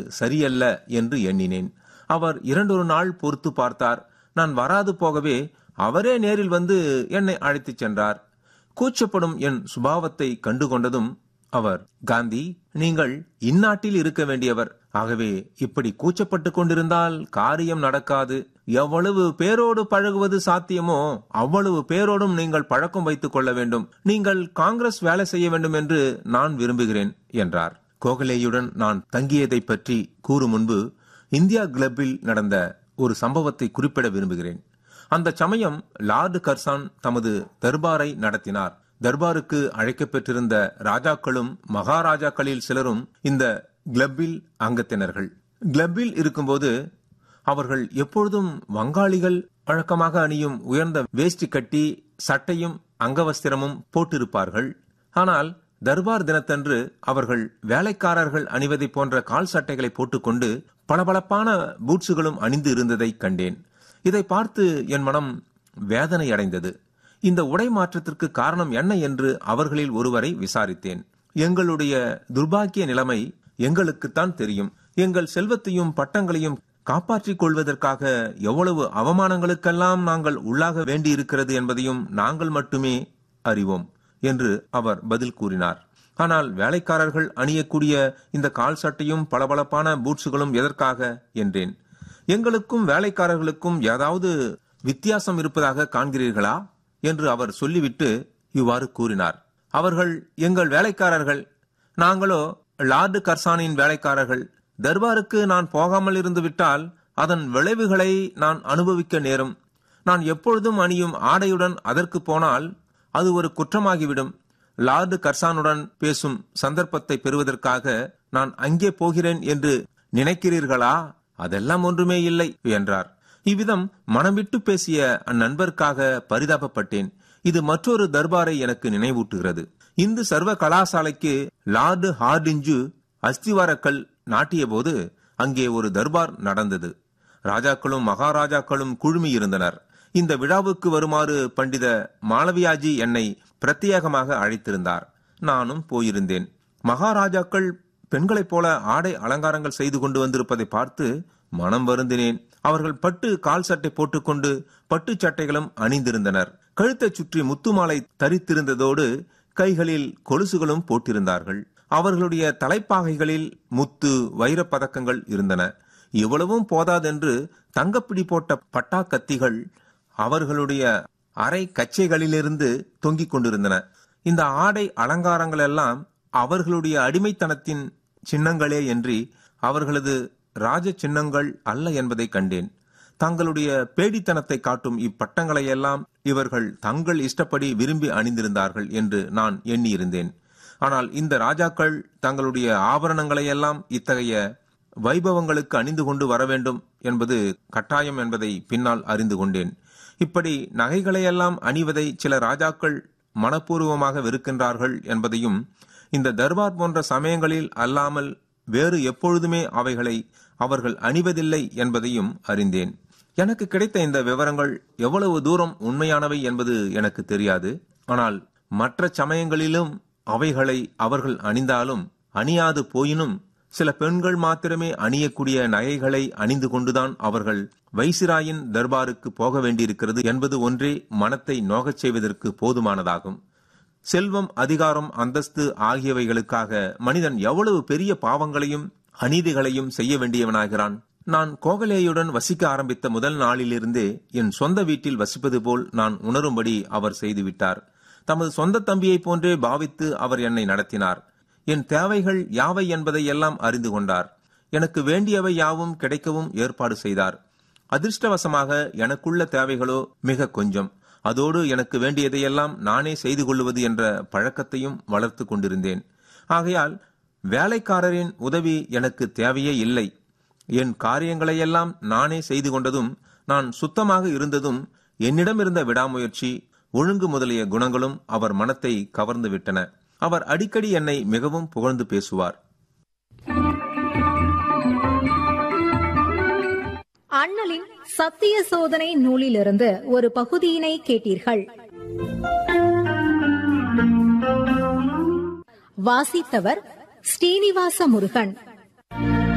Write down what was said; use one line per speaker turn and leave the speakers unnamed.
சரியல்ல என்று எண்ணினேன் அவர் இரண்டொரு நாள் பொறுத்து பார்த்தார் நான் வராது போகவே அவரே நேரில் வந்து என்னை அழைத்துச் சென்றார் கூச்சப்படும் என் சுபாவத்தை கண்டுகொண்டதும் அவர் காந்தி நீங்கள் இந்நாட்டில் இருக்க வேண்டியவர் ஆகவே இப்படி கூச்சப்பட்டு கொண்டிருந்தால் காரியம் நடக்காது எவ்வளவு பேரோடு பழகுவது சாத்தியமோ அவ்வளவு பேரோடும் நீங்கள் பழக்கம் வைத்துக் கொள்ள வேண்டும் நீங்கள் காங்கிரஸ் வேலை செய்ய வேண்டும் என்று நான் விரும்புகிறேன் என்றார் கோகலேயுடன் நான் தங்கியதை பற்றி கூறும் முன்பு இந்தியா கிளப்பில் நடந்த ஒரு சம்பவத்தை குறிப்பிட விரும்புகிறேன் அந்த சமயம் லார்டு கர்சான் தமது தர்பாரை நடத்தினார் தர்பாருக்கு அழைக்கப்பெற்றிருந்த ராஜாக்களும் மகாராஜாக்களில் சிலரும் இந்த கிளப்பில் அங்கத்தினர்கள் கிளப்பில் இருக்கும்போது அவர்கள் எப்பொழுதும் வங்காளிகள் வழக்கமாக அணியும் உயர்ந்த வேஷ்டி கட்டி சட்டையும் அங்கவஸ்திரமும் போட்டிருப்பார்கள் ஆனால் தர்பார் தினத்தன்று அவர்கள் வேலைக்காரர்கள் அணிவதை போன்ற கால் சட்டைகளை போட்டுக்கொண்டு பளபளப்பான பூட்ஸுகளும் அணிந்து இருந்ததை கண்டேன் இதை பார்த்து என் மனம் வேதனை அடைந்தது இந்த உடை மாற்றத்திற்கு காரணம் என்ன என்று அவர்களில் ஒருவரை விசாரித்தேன் எங்களுடைய துர்பாக்கிய நிலைமை எங்களுக்குத்தான் தெரியும் எங்கள் செல்வத்தையும் பட்டங்களையும் காப்பாற்றிக் கொள்வதற்காக எவ்வளவு அவமானங்களுக்கெல்லாம் நாங்கள் உள்ளாக வேண்டியிருக்கிறது என்பதையும் நாங்கள் மட்டுமே அறிவோம் என்று அவர் பதில் கூறினார் ஆனால் வேலைக்காரர்கள் அணியக்கூடிய இந்த கால் சட்டையும் பளபளப்பான பூட்ஸுகளும் எதற்காக என்றேன் எங்களுக்கும் வேலைக்காரர்களுக்கும் ஏதாவது வித்தியாசம் இருப்பதாக காண்கிறீர்களா என்று அவர் சொல்லிவிட்டு இவ்வாறு கூறினார் அவர்கள் எங்கள் வேலைக்காரர்கள் நாங்களோ லார்டு கர்சானின் வேலைக்காரர்கள் தர்பாருக்கு நான் போகாமல் இருந்து விட்டால் அதன் விளைவுகளை நான் அனுபவிக்க நேரும் நான் எப்பொழுதும் அணியும் ஆடையுடன் அதற்கு போனால் அது ஒரு குற்றமாகிவிடும் லார்டு கர்சானுடன் பேசும் சந்தர்ப்பத்தை பெறுவதற்காக நான் அங்கே போகிறேன் என்று நினைக்கிறீர்களா அதெல்லாம் ஒன்றுமே இல்லை என்றார் இவ்விதம் மனம் விட்டு பேசிய அந்நண்பருக்காக பரிதாபப்பட்டேன் இது மற்றொரு தர்பாரை எனக்கு நினைவூட்டுகிறது இந்து சர்வ கலாசாலைக்கு லார்டு ஹார்டிஞ்சு அஸ்திவாரக்கல் நாட்டிய போது அங்கே ஒரு தர்பார் நடந்தது ராஜாக்களும் மகாராஜாக்களும் குழுமி இருந்தனர் இந்த விழாவுக்கு வருமாறு பண்டித மாளவியாஜி என்னை பிரத்யேகமாக அழைத்திருந்தார் நானும் போயிருந்தேன் மகாராஜாக்கள் பெண்களைப் போல ஆடை அலங்காரங்கள் செய்து கொண்டு வந்திருப்பதை பார்த்து மனம் வருந்தினேன் அவர்கள் பட்டு கால் சட்டை போட்டுக்கொண்டு பட்டு சட்டைகளும் அணிந்திருந்தனர் கழுத்தைச் சுற்றி முத்து மாலை தரித்திருந்ததோடு கைகளில் கொலுசுகளும் போட்டிருந்தார்கள் அவர்களுடைய தலைப்பாகைகளில் முத்து வைரப் பதக்கங்கள் இருந்தன இவ்வளவும் போதாதென்று தங்கப்பிடி போட்ட பட்டா கத்திகள் அவர்களுடைய அரை கச்சைகளிலிருந்து தொங்கிக் கொண்டிருந்தன இந்த ஆடை அலங்காரங்கள் எல்லாம் அவர்களுடைய அடிமைத்தனத்தின் சின்னங்களே என்று அவர்களது ராஜ சின்னங்கள் அல்ல என்பதை கண்டேன் தங்களுடைய பேடித்தனத்தை காட்டும் இப்பட்டங்களை எல்லாம் இவர்கள் தங்கள் இஷ்டப்படி விரும்பி அணிந்திருந்தார்கள் என்று நான் எண்ணியிருந்தேன் ஆனால் இந்த ராஜாக்கள் தங்களுடைய ஆபரணங்களை எல்லாம் இத்தகைய வைபவங்களுக்கு அணிந்து கொண்டு வர வேண்டும் என்பது கட்டாயம் என்பதை பின்னால் அறிந்து கொண்டேன் இப்படி நகைகளையெல்லாம் அணிவதை சில ராஜாக்கள் மனப்பூர்வமாக வெறுக்கின்றார்கள் என்பதையும் இந்த தர்பார் போன்ற சமயங்களில் அல்லாமல் வேறு எப்பொழுதுமே அவைகளை அவர்கள் அணிவதில்லை என்பதையும் அறிந்தேன் எனக்கு கிடைத்த இந்த விவரங்கள் எவ்வளவு தூரம் உண்மையானவை என்பது எனக்கு தெரியாது ஆனால் மற்ற சமயங்களிலும் அவைகளை அவர்கள் அணிந்தாலும் அணியாது போயினும் சில பெண்கள் மாத்திரமே அணியக்கூடிய நகைகளை அணிந்து கொண்டுதான் அவர்கள் வைசிராயின் தர்பாருக்கு போக வேண்டியிருக்கிறது என்பது ஒன்றே மனத்தை நோகச் செய்வதற்கு போதுமானதாகும் செல்வம் அதிகாரம் அந்தஸ்து ஆகியவைகளுக்காக மனிதன் எவ்வளவு பெரிய பாவங்களையும் அநீதிகளையும் செய்ய வேண்டியவனாகிறான் நான் கோகலேயுடன் வசிக்க ஆரம்பித்த முதல் நாளிலிருந்தே என் சொந்த வீட்டில் வசிப்பது போல் நான் உணரும்படி அவர் செய்துவிட்டார் தமது சொந்த தம்பியைப் போன்றே பாவித்து அவர் என்னை நடத்தினார் என் தேவைகள் யாவை என்பதை எல்லாம் அறிந்து கொண்டார் எனக்கு வேண்டியவை யாவும் கிடைக்கவும் ஏற்பாடு செய்தார் அதிர்ஷ்டவசமாக எனக்குள்ள தேவைகளோ மிக கொஞ்சம் அதோடு எனக்கு வேண்டியதையெல்லாம் நானே செய்து கொள்வது என்ற பழக்கத்தையும் வளர்த்து கொண்டிருந்தேன் ஆகையால் வேலைக்காரரின் உதவி எனக்கு தேவையே இல்லை என் காரியங்களையெல்லாம் நானே செய்து கொண்டதும் நான் சுத்தமாக இருந்ததும் என்னிடம் இருந்த விடாமுயற்சி ஒழுங்கு முதலிய குணங்களும் அவர் மனத்தை கவர்ந்து விட்டன அவர் அடிக்கடி என்னை மிகவும் புகழ்ந்து பேசுவார்
அண்ணலின் சத்திய சோதனை நூலிலிருந்து ஒரு பகுதியினை கேட்டீர்கள் வாசித்தவர் ஸ்ரீனிவாச முருகன்